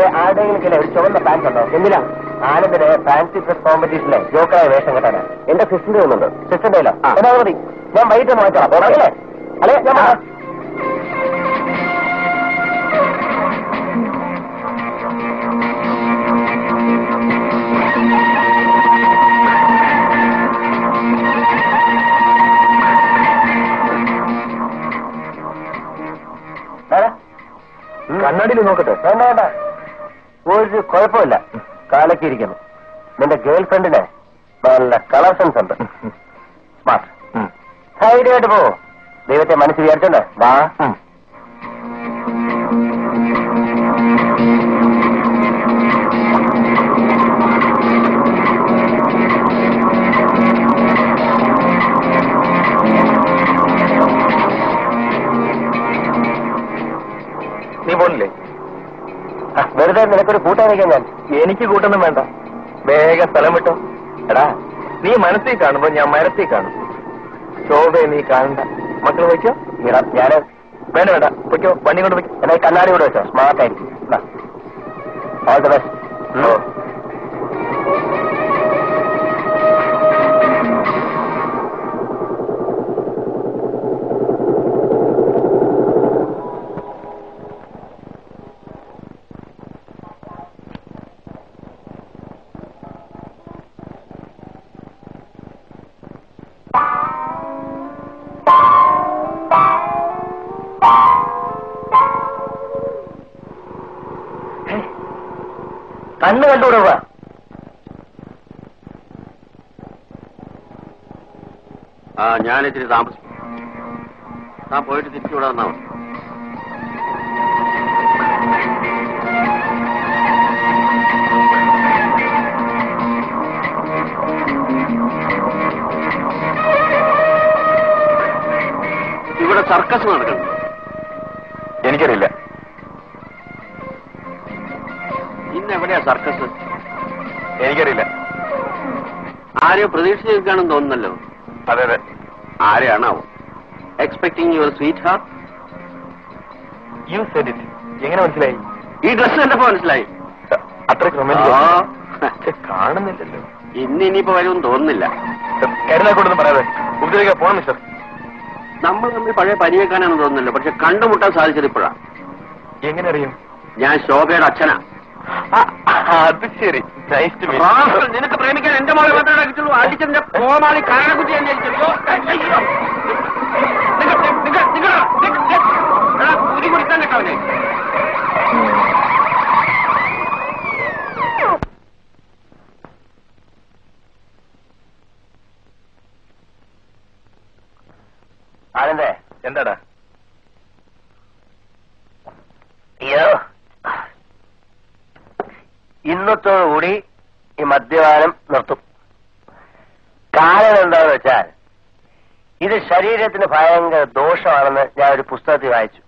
ആരുടെയെങ്കിലും ഒരു ചുവന്ന പാൻറ് ഉണ്ടോ എന്തിനാ ആനന്ദിന് ഫാൻസി ഡ്രസ് കോമ്പറ്റീഷനിലെ ജോക്കറായ വേഷം കെട്ടാനാ എന്റെ സിസ്റ്ററിന്റെ ഒന്നുണ്ട് സിസ്റ്ററിന്റെ ഇല്ല എന്നാ അത് മതി ഞാൻ വൈകിട്ട് മാറ്റാം അല്ലേ അല്ലേ ഞാൻ മാറ്റാം. ആരാ? കണ്ണാടിയിൽ നോക്കട്ടെ വേണ്ട വേണ്ട ഒരു കുഴപ്പമില്ല കാലൊക്കെ ഇരിക്കുന്നു നിന്റെ ഗേൾ ഫ്രണ്ടിന് നല്ല കളർ സെൻസ് ഉണ്ട് സ്മാർട്ട് ധൈര്യമായിട്ട് പോ ദൈവത്തെ മനസ്സിൽ വിചാരിച്ചോണ്ട് വാ നീ പോണില്ലേ ആ, വെറുതെ നിനക്കൊരു കൂട്ടാൻ വയ്ക്കാൻ ഞാൻ എനിക്ക് കൂട്ടൊന്നും വേണ്ട വേഗം സ്ഥലം വിട്ടോ എടാ നീ മനസ്സിൽ കാണുമ്പോ ഞാൻ മരത്തിൽ കാണും ശോഭയെ നീ കാണണ്ട മക്കൾ വയ്ക്കോ ഇടാ, ഞാന് വേണ്ട വേണ്ട വയ്ക്കോ വണ്ടി കൊണ്ട് വയ്ക്കോ എന്നാ ഈ കണ്ണാടി കൂടെ വെച്ചോ സ്മാർട്ട് ആയിരിക്കും ഓൾ ദ ബെസ്റ്റ് ഓ കണ്ണ് കണ്ടുകൂടെ വാ ആ ഞാനിച്ചിരി താമസിക്കും താൻ പോയിട്ട് തിരിച്ചു വിടാൻ മതി ഇവിടെ സർക്കസ് നടക്കുന്നു എനിക്കറിയില്ല ഇന്ന് എവിടെയാ സർക്കസ് എനിക്കറിയില്ല ആരെയോ പ്രതീക്ഷിച്ച് നിൽക്കുകയാണെന്ന് തോന്നുന്നല്ലോ അതെ അതെ ആരെയാണാവോ expecting your sweetheart you said it എങ്ങനെ മനസ്സിലായി ഈ ഡ്രസ് കണ്ടപ്പോ മനസ്സിലായി അത്രയ്ക്ക് ആ, റൊമാൻറ്റിക് കാണുന്നില്ലല്ലോ ഇന്ന് ഇനിയിപ്പോ വരുമെന്ന് തോന്നുന്നില്ല കരുതാക്കൊണ്ടൊന്നും പറയാതെ ഉപദ്രവിക്കാൻ പോണം മിസ്റ്റർ നമ്മൾ തമ്മിൽ പഴയ പരിചയക്കാനാണെന്ന് തോന്നുന്നല്ലോ പക്ഷെ കണ്ടുമുട്ടാൻ സാധിച്ചത് ഇപ്പോഴാ എങ്ങനെ അറിയും ഞാൻ ശോഭയുടെ അച്ഛനാ ആ, അത് ശരി നൈസ് ടു റാസ്കൽ, നിനക്ക് പ്രേമിക്കാൻ എന്റെ മോളെ മാത്രമേ അടിച്ചുള്ളൂ അടിച്ചതിന്റെ കോമാളി കാരണക്കുറ്റി ഞാൻ ജയിച്ചല്ലോ അയ്യോ. നിങ്ങ- നിങ്ങ- നിങ്ങ- നിങ്ങ- നിങ്ങ- എടാ, ഉരി കുടിക്കാൻ നിൽക്കാവനെ ആനന്ദേ എന്താടാ അയ്യോ ഇന്നത്തോടുകൂടി ഈ മദ്യപാനം നിർത്തും കാരണം എന്താണെന്ന് വെച്ചാൽ ഇത് ശരീരത്തിന് ഭയങ്കര ദോഷമാണെന്ന് ഞാൻ ഒരു പുസ്തകത്തിൽ വായിച്ചു